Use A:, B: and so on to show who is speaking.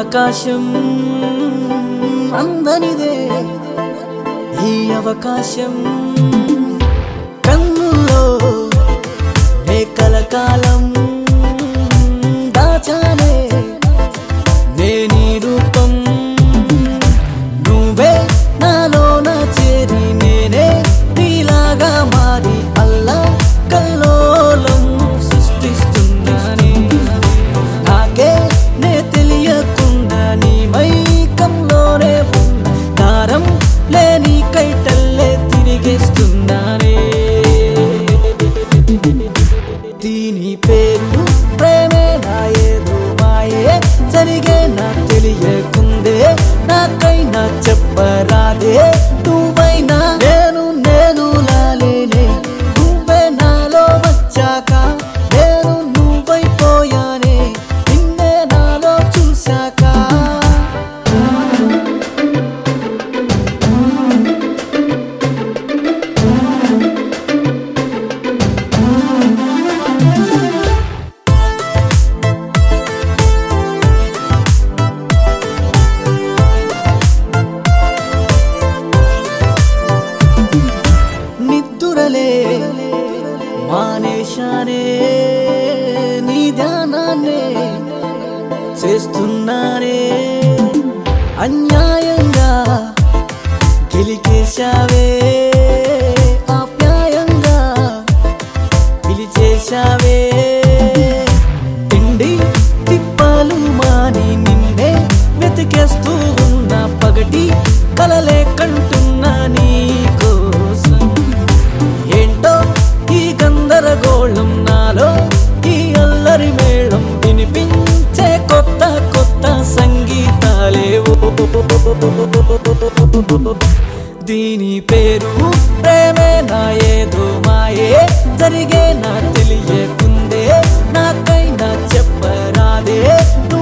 A: ఆకాశం అందనిదే ఈ అవకాశం కన్నుల్లో నే కలకాలం దాచానే నే నీ రూపం నువ్వే నాలోన చేరి నేనే నీలాగా మారి అల్లా కల్లోలం సృష్టిస్తున్నానే నాకే నే తెలియకుండా నీ మైకంలోనే ఉన్న దారం లేని కైటల్లే తిరిగేస్తున్నానే దీని పేరు ప్రేమే నా ఏదో మాయే జరిగే నా తెలియకుందే నాకైనా చెప్పరాదే నువ్వైనా నేను నేను లాలేనే నువ్వే నాలో వచ్చాక నేను నువ్వైపోయానే నిన్నే నాలో చూశాక నిద్దురలే మానేశానే నీ ధ్యానాన్నే చేస్తున్నానే అన్యాయంగా గెలికేశావే ఆప్యాయంగా పిలిచేశావే తిండి తిప్పలు మాని నిన్నే వెతికేస్తూ ఉన్న పగటి కలలే కంటున్నా నీ కోసం ఏంటో ఈ గందరగోళం నాలో ఈ అల్లరి మేళం వినిపించే కొత్త కొత్త సంగీతాలేవో దీని పేరు ప్రేమే నా ఏదో మాయే జరిగే నా తెలియకుందే నాకైనా చెప్పరాదే నువ్వు